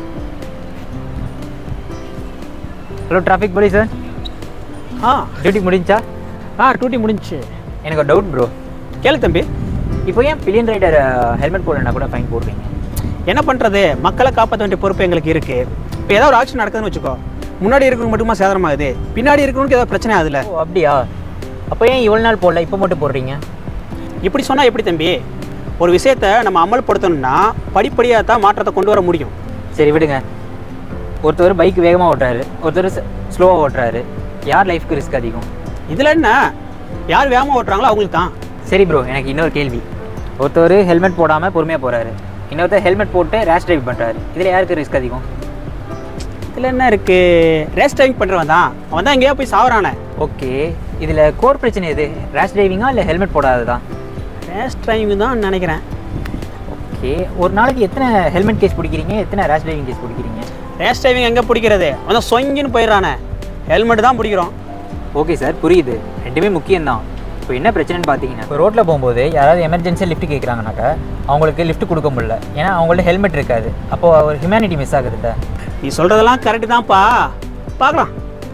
hello traffic police sir ஆ duty முடிஞ்சா ஆ டூட்டி முடிஞ்சுச்சு எனக்கு ஒரு டவுட் ப்ரோ கேளு தம்பி இப்போ ஏன் பில்லியன் ரைடர் ஹெல்மெட் போடலன்னா கூட ஃபைன் போடுறீங்க என்ன பண்ணுறது மக்களை காப்பாற்ற வேண்டிய பொறுப்பு எங்களுக்கு இருக்குது இப்போ ஏதாவது ஒரு ஆக்ஷன் நடக்குதுன்னு வச்சுக்கோ முன்னாடி இருக்கிறவங்க மட்டுமா சேதனமாகுது பின்னாடி இருக்கிறவனுக்கு ஏதாவது பிரச்சனை ஆகுதுல்ல ஓ அப்படியா அப்போ ஏன் இவ்வளோ நாள் போடல இப்போ மட்டும் போடுறீங்க இப்படி சொன்னால் எப்படி தம்பி ஒரு விஷயத்தை நம்ம அமல்படுத்தணும்னா படிப்படியாக தான் மாற்றத்தை கொண்டு வர முடியும் சரி விடுங்க ஒருத்தர் பைக் வேகமாக ஓட்டுறாரு ஒருத்தர் ஸ்லோவாக ஓட்டுறாரு யார் லைஃப்க்கு ரிஸ்க் அதிகம் இதில் என்ன யார் வேகமாக ஓட்டுறாங்களோ அவங்களுக்கு தான் சரி ப்ரோ எனக்கு இன்னொரு கேள்வி ஒருத்தர் ஹெல்மெட் போடாமல் பொறுமையாக போகிறாரு இன்னொருத்தர் ஹெல்மெட் போட்டு ரேஷ் டிரைவ் பண்ணுறாரு இதில் யாருக்கு ரிஸ்க் அதிகம் இதில் என்ன இருக்குது ரேஸ் டிரைவிங் பண்ணுறவன் தான் அவன் தான் எங்கேயோ போய் சாவறானே ஓகே இதில் கோர் பிரச்சனை எது ரேஷ் டிரைவிங்கா இல்லை ஹெல்மெட் போடாததா ரேஸ் டிரைவிங் தான் நினைக்கிறேன் ஓகே ஒரு நாளைக்கு எத்தனை ஹெல்மெட் கேஸ் பிடிக்கிறீங்க எத்தனை ரேஷ் டிரைவிங் கேஸ் பிடிக்கிறீங்க ரேஸ் டிரைவிங் எங்கே பிடிக்கிறது அவன் தான் சொங்கின்னு போயிடுறானே ஹெல்மெட் தான் பிடிக்கிறோம் ஓகே சார் புரியுது ரெண்டுமே முக்கியம்தான் இப்போ என்ன பிரச்சனைன்னு பார்த்தீங்கன்னா இப்போ ரோட்டில் போகும்போது யாராவது எமர்ஜென்சியாக லிஃப்ட் கேட்குறாங்கனாக்கா அவங்களுக்கு லிஃப்ட் கொடுக்க முடியல ஏன்னா அவங்கள்ட்ட ஹெல்மெட் இருக்காது அப்போது அவர் ஹியூமனிட்டி மிஸ் ஆகுதுல்ல நீ சொல்கிறதெல்லாம் கரெக்டு தான்ப்பா பார்க்கலாம்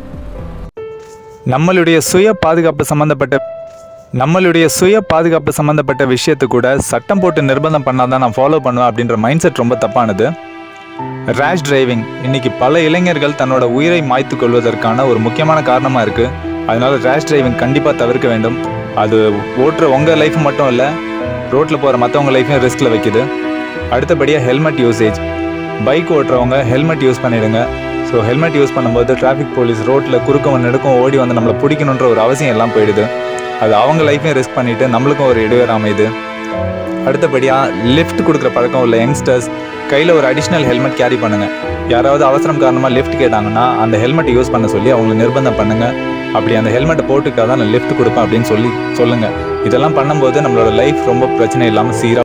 நம்மளுடைய சுய பாதுகாப்பு சம்மந்தப்பட்ட நம்மளுடைய சுய பாதுகாப்பு சம்மந்தப்பட்ட விஷயத்தை கூட சட்டம் போட்டு நிர்பந்தம் பண்ணாதான் நான் ஃபாலோ பண்ணுவேன் அப்படின்ற மைண்ட் செட் ரொம்ப தப்பானது ரேஷ் டிரைவிங் இன்னைக்கு பல இளைஞர்கள் தன்னோட உயிரை மாய்த்து கொள்வதற்கான ஒரு முக்கியமான காரணமாக இருக்குது அதனால ரேஷ் டிரைவிங் கண்டிப்பாக தவிர்க்க வேண்டும் அது ஓட்டுற உங்கள் லைஃப் மட்டும் இல்லை ரோட்டில் போகிற மற்றவங்க லைஃபையும் ரிஸ்கில் வைக்குது அடுத்தபடியாக ஹெல்மெட் யூசேஜ் பைக் ஓட்டுறவங்க ஹெல்மெட் யூஸ் பண்ணிடுங்க ஸோ ஹெல்மெட் யூஸ் பண்ணும்போது டிராஃபிக் போலீஸ் ரோட்டில் குறுக்கவும் நெடுக்கும் ஓடி வந்து நம்மளை பிடிக்கணுன்ற ஒரு அவசியம் எல்லாம் போயிடுது அது அவங்க லைஃப்பையும் ரிஸ்க் பண்ணிவிட்டு நம்மளுக்கும் ஒரு இடையூறு அமையுது அடுத்தபடியாக லிஃப்ட் கொடுக்குற பழக்கம் உள்ள யங்ஸ்டர்ஸ் கையில் ஒரு அடிஷ்னல் ஹெல்மெட் கேரி பண்ணுங்கள் யாராவது அவசரம் காரணமாக லிஃப்ட் கேட்டாங்கன்னா அந்த ஹெல்மெட்டை யூஸ் பண்ண சொல்லி அவங்களை நிர்பந்தம் பண்ணுங்கள் அப்படி அந்த ஹெல்மெட்டை போட்டுக்கிட்டா தான் நான் லிஃப்ட் கொடுப்பேன் அப்படின்னு சொல்லி சொல்லுங்கள் இதெல்லாம் பண்ணும்போது நம்மளோட லைஃப் ரொம்ப பிரச்சனை இல்லாமல் சீராக